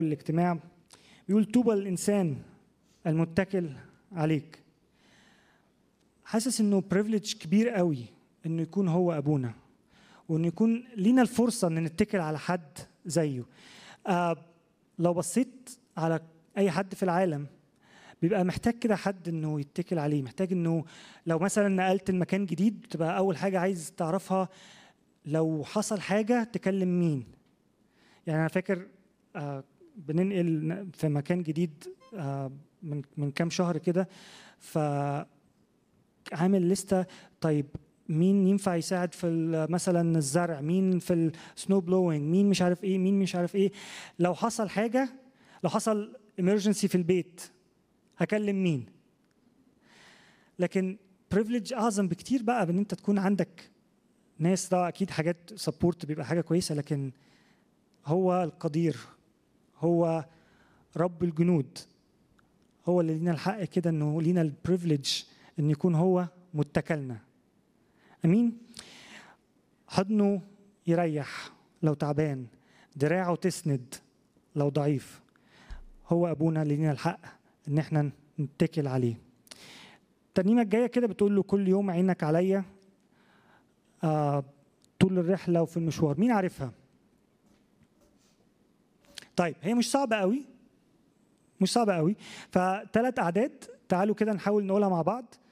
الاجتماع بيقول طوبى الانسان المتكل عليك حاسس انه بريفليج كبير قوي انه يكون هو ابونا وانه يكون لينا الفرصه ان نتكل على حد زيه آه لو بصيت على اي حد في العالم بيبقى محتاج كده حد انه يتكل عليه محتاج انه لو مثلا نقلت المكان جديد بتبقى اول حاجه عايز تعرفها لو حصل حاجه تكلم مين يعني انا فاكر آه بننقل في مكان جديد آه من من كام شهر كده ف عامل لستة طيب مين ينفع يساعد في مثلا الزرع مين في السنو بلوينج مين مش عارف ايه مين مش عارف ايه لو حصل حاجه لو حصل امرجنسي في البيت هكلم مين لكن بريفليج اعظم بكتير بقى بان انت تكون عندك ناس ده اكيد حاجات سبورت بيبقى حاجه كويسه لكن هو القدير هو رب الجنود هو اللي لينا الحق كده انه لينا البريفليج ان يكون هو متكلنا امين حضنه يريح لو تعبان دراعه تسند لو ضعيف هو ابونا اللي لينا الحق ان احنا نتكل عليه الترنيمه الجايه كده بتقول له كل يوم عينك عليا آه طول الرحله وفي المشوار مين عارفها طيب هي مش صعبه قوي مش صعبه قوي فثلاث اعداد تعالوا كده نحاول نقولها مع بعض